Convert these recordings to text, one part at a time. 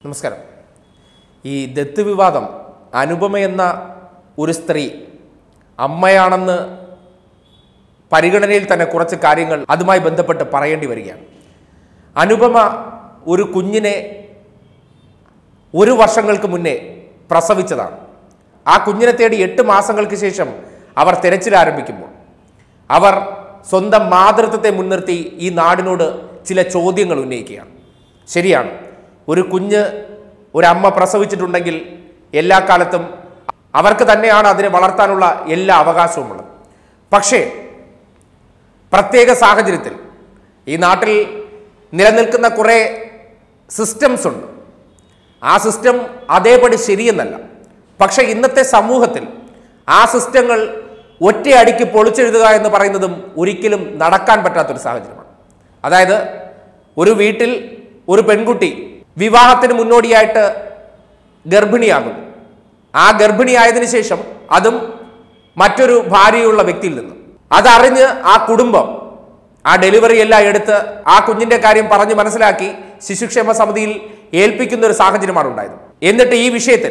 നമസ്കാരം ഈ ദത്ത് വിവാദം അനുപമ എന്ന ഒരു സ്ത്രീ അമ്മയാണെന്ന് പരിഗണനയിൽ തന്നെ കുറച്ച് കാര്യങ്ങൾ അതുമായി ബന്ധപ്പെട്ട് പറയേണ്ടി വരികയാണ് അനുപമ ഒരു കുഞ്ഞിനെ ഒരു വർഷങ്ങൾക്ക് മുന്നേ പ്രസവിച്ചതാണ് ആ കുഞ്ഞിനെ തേടി എട്ട് മാസങ്ങൾക്ക് ശേഷം അവർ തിരച്ചിൽ ആരംഭിക്കുമ്പോൾ അവർ സ്വന്തം മാതൃത്വത്തെ മുൻനിർത്തി ഈ നാടിനോട് ചില ചോദ്യങ്ങൾ ഉന്നയിക്കുകയാണ് ശരിയാണ് ഒരു കുഞ്ഞ് ഒരമ്മ പ്രസവിച്ചിട്ടുണ്ടെങ്കിൽ എല്ലാ കാലത്തും അവർക്ക് തന്നെയാണ് അതിനെ വളർത്താനുള്ള എല്ലാ അവകാശവുമുള്ളത് പക്ഷേ പ്രത്യേക സാഹചര്യത്തിൽ ഈ നാട്ടിൽ നിലനിൽക്കുന്ന കുറേ സിസ്റ്റംസ് ഉണ്ട് ആ സിസ്റ്റം അതേപടി ശരിയെന്നല്ല പക്ഷെ ഇന്നത്തെ സമൂഹത്തിൽ ആ സിസ്റ്റങ്ങൾ ഒറ്റയടിക്ക് പൊളിച്ചെഴുതുക എന്ന് പറയുന്നതും ഒരിക്കലും നടക്കാൻ പറ്റാത്തൊരു സാഹചര്യമാണ് അതായത് ഒരു വീട്ടിൽ ഒരു പെൺകുട്ടി വിവാഹത്തിന് മുന്നോടിയായിട്ട് ഗർഭിണിയാകുന്നു ആ ഗർഭിണിയായതിനു ശേഷം അതും മറ്റൊരു ഭാര്യയുള്ള വ്യക്തിയിൽ നിന്ന് അതറിഞ്ഞ് ആ കുടുംബം ആ ഡെലിവറി എല്ലാം എടുത്ത് ആ കുഞ്ഞിന്റെ കാര്യം പറഞ്ഞ് മനസ്സിലാക്കി ശിശുക്ഷേമ സമിതിയിൽ ഏൽപ്പിക്കുന്ന ഒരു സാഹചര്യമാണ് ഉണ്ടായത് എന്നിട്ട് ഈ വിഷയത്തിൽ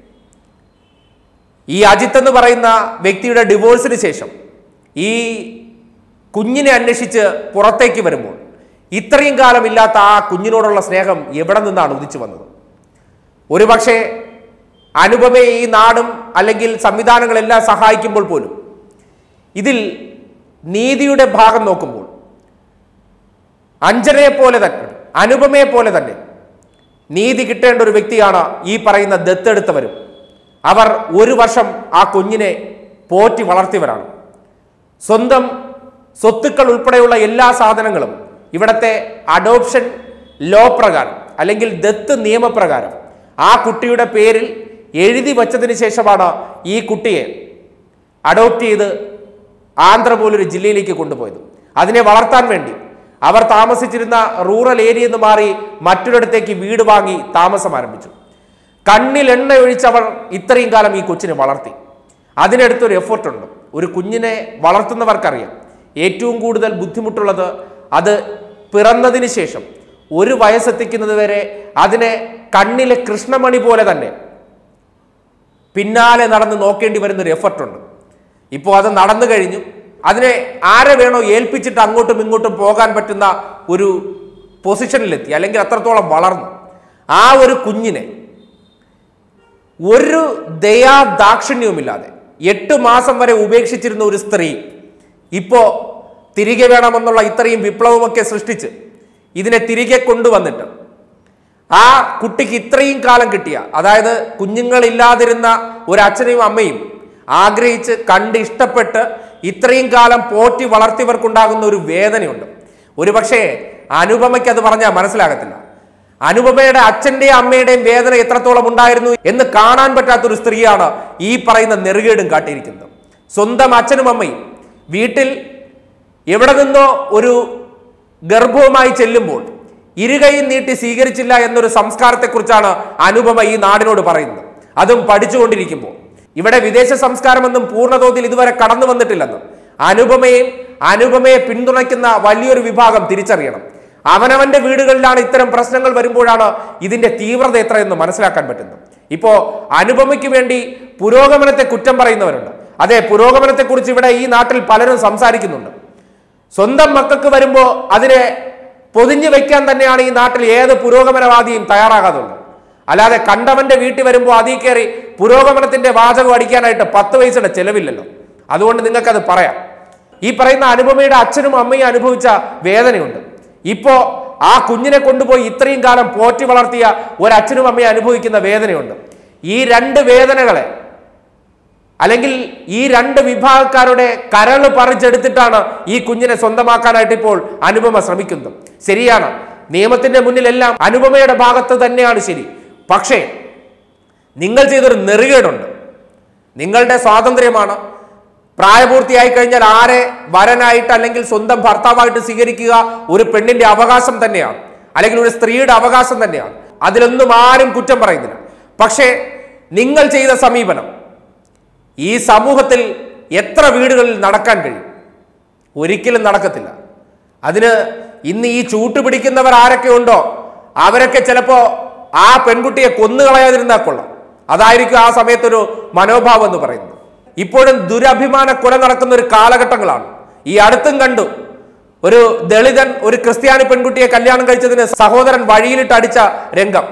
ഈ അജിത്ത് എന്ന് പറയുന്ന വ്യക്തിയുടെ ഡിവോഴ്സിന് ശേഷം ഈ കുഞ്ഞിനെ അന്വേഷിച്ച് പുറത്തേക്ക് വരുമ്പോൾ ഇത്രയും കാലം ഇല്ലാത്ത ആ കുഞ്ഞിനോടുള്ള സ്നേഹം എവിടെ നിന്നാണ് ഉദിച്ചു വന്നത് ഒരുപക്ഷെ അനുപമയെ ഈ നാടും അല്ലെങ്കിൽ സംവിധാനങ്ങളെല്ലാം സഹായിക്കുമ്പോൾ പോലും ഇതിൽ നീതിയുടെ ഭാഗം നോക്കുമ്പോൾ അഞ്ജനയെ പോലെ തന്നെ അനുപമയെ പോലെ തന്നെ നീതി കിട്ടേണ്ട ഒരു വ്യക്തിയാണ് ഈ പറയുന്ന ദത്തെടുത്തവരും അവർ ഒരു വർഷം ആ കുഞ്ഞിനെ പോറ്റി വളർത്തിയവരാണ് സ്വന്തം സ്വത്തുക്കൾ ഉൾപ്പെടെയുള്ള എല്ലാ സാധനങ്ങളും ഇവിടത്തെ അഡോപ്ഷൻ ലോ പ്രകാരം അല്ലെങ്കിൽ ദത്ത് നിയമപ്രകാരം ആ കുട്ടിയുടെ പേരിൽ എഴുതി വച്ചതിന് ശേഷമാണ് ഈ കുട്ടിയെ അഡോപ്റ്റ് ചെയ്ത് ആന്ധ്ര പോലൊരു ജില്ലയിലേക്ക് കൊണ്ടുപോയത് അതിനെ വളർത്താൻ വേണ്ടി അവർ താമസിച്ചിരുന്ന റൂറൽ ഏരിയയിൽ നിന്ന് മാറി മറ്റൊരിടത്തേക്ക് വീട് വാങ്ങി താമസം ആരംഭിച്ചു കണ്ണിൽ എണ്ണ ഒഴിച്ചവർ ഇത്രയും കാലം ഈ കൊച്ചിനെ വളർത്തി അതിനടുത്തൊരു എഫർട്ടുണ്ട് ഒരു കുഞ്ഞിനെ വളർത്തുന്നവർക്കറിയാം ഏറ്റവും കൂടുതൽ ബുദ്ധിമുട്ടുള്ളത് അത് പിറന്നതിന് ശേഷം ഒരു വയസ്സെത്തിക്കുന്നത് വരെ അതിനെ കണ്ണിലെ കൃഷ്ണമണി പോലെ തന്നെ പിന്നാലെ നടന്ന് നോക്കേണ്ടി വരുന്ന ഒരു എഫർട്ടുണ്ട് ഇപ്പോൾ അത് നടന്നു കഴിഞ്ഞു അതിനെ ആരെ വേണോ ഏൽപ്പിച്ചിട്ട് അങ്ങോട്ടും ഇങ്ങോട്ടും പോകാൻ പറ്റുന്ന ഒരു പൊസിഷനിലെത്തി അല്ലെങ്കിൽ അത്രത്തോളം വളർന്നു ആ ഒരു കുഞ്ഞിനെ ഒരു ദയാ ദാക്ഷിണ്യവുമില്ലാതെ എട്ട് മാസം വരെ ഉപേക്ഷിച്ചിരുന്ന ഒരു സ്ത്രീ ഇപ്പോ തിരികെ വേണമെന്നുള്ള ഇത്രയും വിപ്ലവമൊക്കെ സൃഷ്ടിച്ച് ഇതിനെ തിരികെ കൊണ്ടുവന്നിട്ട് ആ കുട്ടിക്ക് ഇത്രയും കാലം കിട്ടിയ അതായത് കുഞ്ഞുങ്ങളില്ലാതിരുന്ന ഒരു അച്ഛനെയും അമ്മയും ആഗ്രഹിച്ച് കണ്ട് ഇഷ്ടപ്പെട്ട് ഇത്രയും കാലം പോറ്റി വളർത്തിയവർക്കുണ്ടാകുന്ന ഒരു വേദനയുണ്ട് ഒരു പക്ഷേ അനുപമയ്ക്ക് അത് പറഞ്ഞാൽ മനസ്സിലാകത്തില്ല അനുപമയുടെ അച്ഛന്റെയും അമ്മയുടെയും വേദന എത്രത്തോളം ഉണ്ടായിരുന്നു എന്ന് കാണാൻ പറ്റാത്തൊരു സ്ത്രീയാണ് ഈ പറയുന്ന നെറുകേടും കാട്ടിയിരിക്കുന്നത് സ്വന്തം അച്ഛനും അമ്മയും വീട്ടിൽ എവിടെ നിന്നോ ഒരു ഗർഭവുമായി ചെല്ലുമ്പോൾ ഇരുകൈയും നീട്ടി സ്വീകരിച്ചില്ല എന്നൊരു സംസ്കാരത്തെക്കുറിച്ചാണ് അനുപമ ഈ നാടിനോട് പറയുന്നത് അതും പഠിച്ചുകൊണ്ടിരിക്കുമ്പോൾ ഇവിടെ വിദേശ സംസ്കാരമൊന്നും പൂർണ്ണതോതിൽ ഇതുവരെ കടന്നു വന്നിട്ടില്ലെന്ന് അനുപമയും അനുപമയെ പിന്തുണയ്ക്കുന്ന വലിയൊരു വിഭാഗം തിരിച്ചറിയണം അവനവന്റെ വീടുകളിലാണ് ഇത്തരം പ്രശ്നങ്ങൾ വരുമ്പോഴാണ് ഇതിന്റെ തീവ്രത എത്രയെന്ന് മനസ്സിലാക്കാൻ പറ്റുന്നത് ഇപ്പോ അനുപമയ്ക്ക് വേണ്ടി പുരോഗമനത്തെ കുറ്റം പറയുന്നവരുണ്ട് അതെ പുരോഗമനത്തെക്കുറിച്ച് ഇവിടെ ഈ നാട്ടിൽ പലരും സംസാരിക്കുന്നുണ്ട് സ്വന്തം മക്കൾക്ക് വരുമ്പോൾ അതിനെ പൊതിഞ്ഞു വെക്കാൻ തന്നെയാണ് ഈ നാട്ടിൽ ഏത് പുരോഗമനവാദിയും തയ്യാറാകാതുള്ളത് അല്ലാതെ കണ്ടവന്റെ വീട്ടിൽ വരുമ്പോൾ അതിൽ കയറി പുരോഗമനത്തിന്റെ വാചകം അടിക്കാനായിട്ട് പത്ത് പൈസയുടെ ചെലവില്ലല്ലോ അതുകൊണ്ട് നിങ്ങൾക്കത് പറയാം ഈ പറയുന്ന അനുപമയുടെ അച്ഛനും അമ്മയും അനുഭവിച്ച വേദനയുണ്ട് ഇപ്പോ ആ കുഞ്ഞിനെ കൊണ്ടുപോയി ഇത്രയും കാലം പോറ്റി വളർത്തിയ ഒരച്ഛനും അമ്മയും അനുഭവിക്കുന്ന വേദനയുണ്ട് ഈ രണ്ട് വേദനകളെ അല്ലെങ്കിൽ ഈ രണ്ട് വിഭാഗക്കാരുടെ കരള് പറിച്ചെടുത്തിട്ടാണ് ഈ കുഞ്ഞിനെ സ്വന്തമാക്കാനായിട്ട് ഇപ്പോൾ അനുപമ ശ്രമിക്കുന്നത് ശരിയാണ് നിയമത്തിന്റെ മുന്നിലെല്ലാം അനുപമയുടെ ഭാഗത്ത് തന്നെയാണ് ശരി പക്ഷേ നിങ്ങൾ ചെയ്തൊരു നെറുകേടുണ്ട് നിങ്ങളുടെ സ്വാതന്ത്ര്യമാണ് പ്രായപൂർത്തിയായി കഴിഞ്ഞാൽ ആരെ വരനായിട്ട് അല്ലെങ്കിൽ സ്വന്തം ഭർത്താവായിട്ട് സ്വീകരിക്കുക ഒരു പെണ്ണിന്റെ അവകാശം തന്നെയാണ് അല്ലെങ്കിൽ ഒരു സ്ത്രീയുടെ അവകാശം തന്നെയാണ് അതിലൊന്നും ആരും കുറ്റം പറയുന്നില്ല പക്ഷേ നിങ്ങൾ ചെയ്ത സമീപനം ഈ സമൂഹത്തിൽ എത്ര വീടുകളിൽ നടക്കാൻ കഴിയും ഒരിക്കലും നടക്കത്തില്ല അതിന് ഇന്ന് ഈ ചൂട്ട് പിടിക്കുന്നവർ ആരൊക്കെ ഉണ്ടോ അവരൊക്കെ ചിലപ്പോ ആ പെൺകുട്ടിയെ കൊന്നുകളയാതിരുന്നാൽ കൊള്ളാം അതായിരിക്കും ആ സമയത്തൊരു മനോഭാവം എന്ന് പറയുന്നത് ഇപ്പോഴും ദുരഭിമാന കൊല നടക്കുന്ന ഒരു കാലഘട്ടങ്ങളാണ് ഈ അടുത്തും കണ്ടു ഒരു ദളിതൻ ഒരു ക്രിസ്ത്യാനി പെൺകുട്ടിയെ കല്യാണം കഴിച്ചതിന് സഹോദരൻ വഴിയിലിട്ട് അടിച്ച രംഗം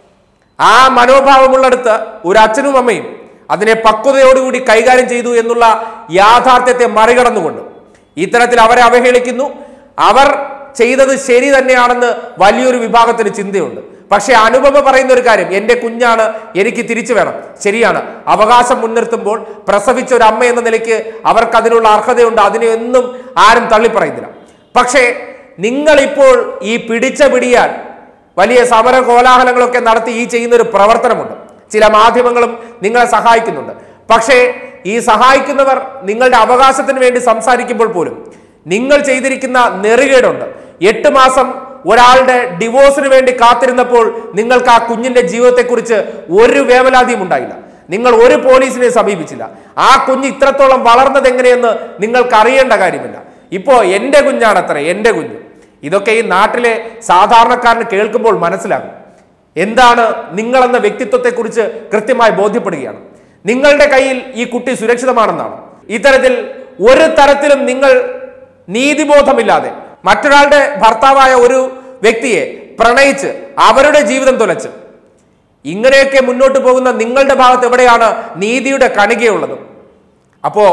ആ മനോഭാവമുള്ളിടത്ത് ഒരു അച്ഛനും അമ്മയും അതിനെ പക്വതയോടുകൂടി കൈകാര്യം ചെയ്തു എന്നുള്ള യാഥാർത്ഥ്യത്തെ മറികടന്നുകൊണ്ട് ഇത്തരത്തിൽ അവരെ അവഹേളിക്കുന്നു അവർ ചെയ്തത് ശരി തന്നെയാണെന്ന് വലിയൊരു വിഭാഗത്തിന് ചിന്തയുണ്ട് പക്ഷെ അനുപമ പറയുന്ന ഒരു കാര്യം എന്റെ കുഞ്ഞാണ് എനിക്ക് തിരിച്ചു വേണം ശരിയാണ് അവകാശം മുൻനിർത്തുമ്പോൾ പ്രസവിച്ച ഒരു അമ്മ എന്ന നിലയ്ക്ക് അവർക്ക് അതിനുള്ള അർഹതയുണ്ട് അതിനെ ഒന്നും ആരും തള്ളിപ്പറയുന്നില്ല പക്ഷേ നിങ്ങൾ ഇപ്പോൾ ഈ പിടിച്ച പിടിയാൽ വലിയ സമര കോലാഹലങ്ങളൊക്കെ നടത്തി ഈ ചെയ്യുന്ന ഒരു പ്രവർത്തനമുണ്ട് ചില മാധ്യമങ്ങളും നിങ്ങളെ സഹായിക്കുന്നുണ്ട് പക്ഷേ ഈ സഹായിക്കുന്നവർ നിങ്ങളുടെ അവകാശത്തിന് വേണ്ടി സംസാരിക്കുമ്പോൾ പോലും നിങ്ങൾ ചെയ്തിരിക്കുന്ന നെറുകേടുണ്ട് എട്ട് മാസം ഒരാളുടെ ഡിവോഴ്സിന് വേണ്ടി കാത്തിരുന്നപ്പോൾ നിങ്ങൾക്ക് ആ കുഞ്ഞിന്റെ ജീവിതത്തെക്കുറിച്ച് ഒരു വേവലാതിയും ഉണ്ടായില്ല നിങ്ങൾ ഒരു പോലീസിനെ സമീപിച്ചില്ല ആ കുഞ്ഞ് ഇത്രത്തോളം വളർന്നത് എങ്ങനെയെന്ന് നിങ്ങൾക്ക് അറിയേണ്ട കാര്യമില്ല ഇപ്പോ എന്റെ കുഞ്ഞാണത്രേ എന്റെ കുഞ്ഞ് ഇതൊക്കെ ഈ നാട്ടിലെ സാധാരണക്കാരന് കേൾക്കുമ്പോൾ മനസ്സിലാകും എന്താണ് നിങ്ങളെന്ന വ്യക്തിത്വത്തെക്കുറിച്ച് കൃത്യമായി ബോധ്യപ്പെടുകയാണ് നിങ്ങളുടെ കയ്യിൽ ഈ കുട്ടി സുരക്ഷിതമാണെന്നാണ് ഇത്തരത്തിൽ ഒരു തരത്തിലും നിങ്ങൾ നീതിബോധമില്ലാതെ മറ്റൊരാളുടെ ഭർത്താവായ ഒരു വ്യക്തിയെ പ്രണയിച്ച് അവരുടെ ജീവിതം തുലച്ച് ഇങ്ങനെയൊക്കെ മുന്നോട്ട് പോകുന്ന നിങ്ങളുടെ ഭാഗത്ത് എവിടെയാണ് നീതിയുടെ കണികയുള്ളത് അപ്പോ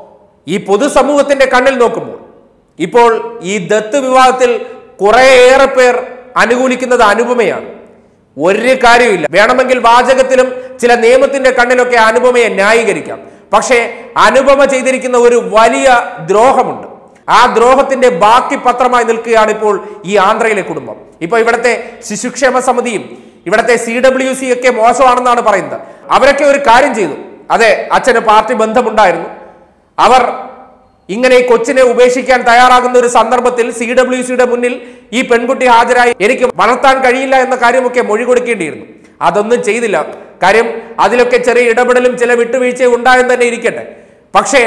ഈ പൊതുസമൂഹത്തിന്റെ കണ്ണിൽ നോക്കുമ്പോൾ ഇപ്പോൾ ഈ ദത്ത് വിവാഹത്തിൽ കുറേയേറെ പേർ അനുകൂലിക്കുന്നത് അനുപമയാണ് ഒരു കാര്യമില്ല വേണമെങ്കിൽ വാചകത്തിലും ചില നിയമത്തിന്റെ കണ്ണിലൊക്കെ അനുപമയെ ന്യായീകരിക്കാം പക്ഷേ അനുപമ ചെയ്തിരിക്കുന്ന ഒരു വലിയ ദ്രോഹമുണ്ട് ആ ദ്രോഹത്തിന്റെ ബാക്കി പത്രമായി നിൽക്കുകയാണ് ഇപ്പോൾ ഈ ആന്ധ്രയിലെ കുടുംബം ഇപ്പൊ ഇവിടുത്തെ ശിശുക്ഷേമ സമിതിയും ഇവിടുത്തെ സി ഡബ്ല്യു സി ഒക്കെ മോശമാണെന്നാണ് പറയുന്നത് അവരൊക്കെ ഒരു കാര്യം ചെയ്തു അതെ അച്ഛന് പാർട്ടി ബന്ധമുണ്ടായിരുന്നു അവർ ഇങ്ങനെ ഈ കൊച്ചിനെ ഉപേക്ഷിക്കാൻ തയ്യാറാകുന്ന ഒരു സന്ദർഭത്തിൽ സി ഡബ്ല്യു സിയുടെ മുന്നിൽ ഈ പെൺകുട്ടി ഹാജരായി എനിക്ക് വളർത്താൻ കഴിയില്ല എന്ന കാര്യമൊക്കെ മൊഴി കൊടുക്കേണ്ടിയിരുന്നു അതൊന്നും ചെയ്തില്ല കാര്യം അതിലൊക്കെ ചെറിയ ഇടപെടലും ചില വിട്ടുവീഴ്ചയും ഉണ്ടായെന്ന് തന്നെ ഇരിക്കട്ടെ പക്ഷേ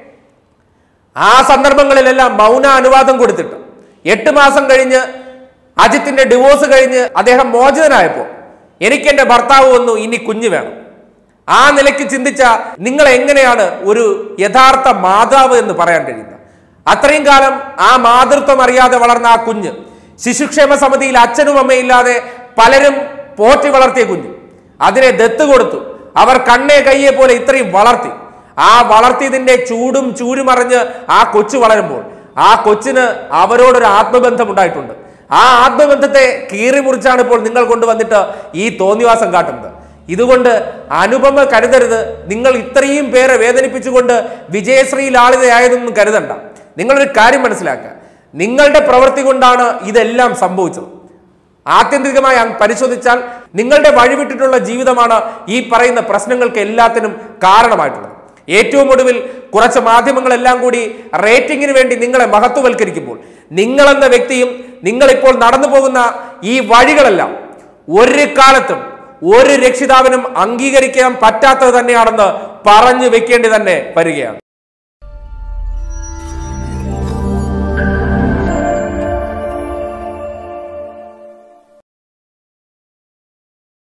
ആ സന്ദർഭങ്ങളിലെല്ലാം മൗന അനുവാദം കൊടുത്തിട്ട് എട്ട് മാസം കഴിഞ്ഞ് അജിത്തിന്റെ ഡിവോഴ്സ് കഴിഞ്ഞ് അദ്ദേഹം മോചിതനായപ്പോൾ എനിക്ക് എന്റെ ഭർത്താവ് വന്നു ഇനി കുഞ്ഞ് വേണം ആ നിലയ്ക്ക് ചിന്തിച്ച നിങ്ങൾ എങ്ങനെയാണ് ഒരു യഥാർത്ഥ മാതാവ് എന്ന് പറയാൻ കഴിയുന്നത് അത്രയും കാലം ആ മാതൃത്വം അറിയാതെ വളർന്ന ആ കുഞ്ഞ് ശിശുക്ഷേമ സമിതിയിൽ അച്ഛനും അമ്മയില്ലാതെ പലരും പോറ്റി വളർത്തിയ കുഞ്ഞ് അതിനെ ദത്ത് കൊടുത്തു അവർ കണ്ണേ കയ്യെ പോലെ ഇത്രയും വളർത്തി ആ വളർത്തിയതിന്റെ ചൂടും ചൂരും അറിഞ്ഞ് ആ കൊച്ചു വളരുമ്പോൾ ആ കൊച്ചിന് അവരോടൊരു ആത്മബന്ധം ഉണ്ടായിട്ടുണ്ട് ആ ആത്മബന്ധത്തെ കീറി മുറിച്ചാണ് ഇപ്പോൾ നിങ്ങൾ കൊണ്ടുവന്നിട്ട് ഈ തോന്നിവാസം കാട്ടുന്നത് ഇതുകൊണ്ട് അനുപമ കരുതരുത് നിങ്ങൾ ഇത്രയും പേരെ വേദനിപ്പിച്ചുകൊണ്ട് വിജയശ്രീ ലാളിതയായതൊന്നും കരുതണ്ട നിങ്ങളൊരു കാര്യം മനസ്സിലാക്കുക നിങ്ങളുടെ പ്രവൃത്തി കൊണ്ടാണ് ഇതെല്ലാം സംഭവിച്ചത് ആത്യന്തികമായി അങ്ങ് പരിശോധിച്ചാൽ നിങ്ങളുടെ വഴിവിട്ടിട്ടുള്ള ജീവിതമാണ് ഈ പറയുന്ന പ്രശ്നങ്ങൾക്ക് എല്ലാത്തിനും കാരണമായിട്ടുള്ളത് ഏറ്റവും ഒടുവിൽ കുറച്ച് മാധ്യമങ്ങളെല്ലാം കൂടി റേറ്റിംഗിന് വേണ്ടി നിങ്ങളെ മഹത്വവൽക്കരിക്കുമ്പോൾ നിങ്ങളെന്ന വ്യക്തിയും നിങ്ങളിപ്പോൾ നടന്നു പോകുന്ന ഈ വഴികളെല്ലാം ഒരു കാലത്തും ഒരു രക്ഷിതാവിനും അംഗീകരിക്കാൻ പറ്റാത്തത് തന്നെയാണെന്ന് പറഞ്ഞു വെക്കേണ്ടി തന്നെ വരികയാണ്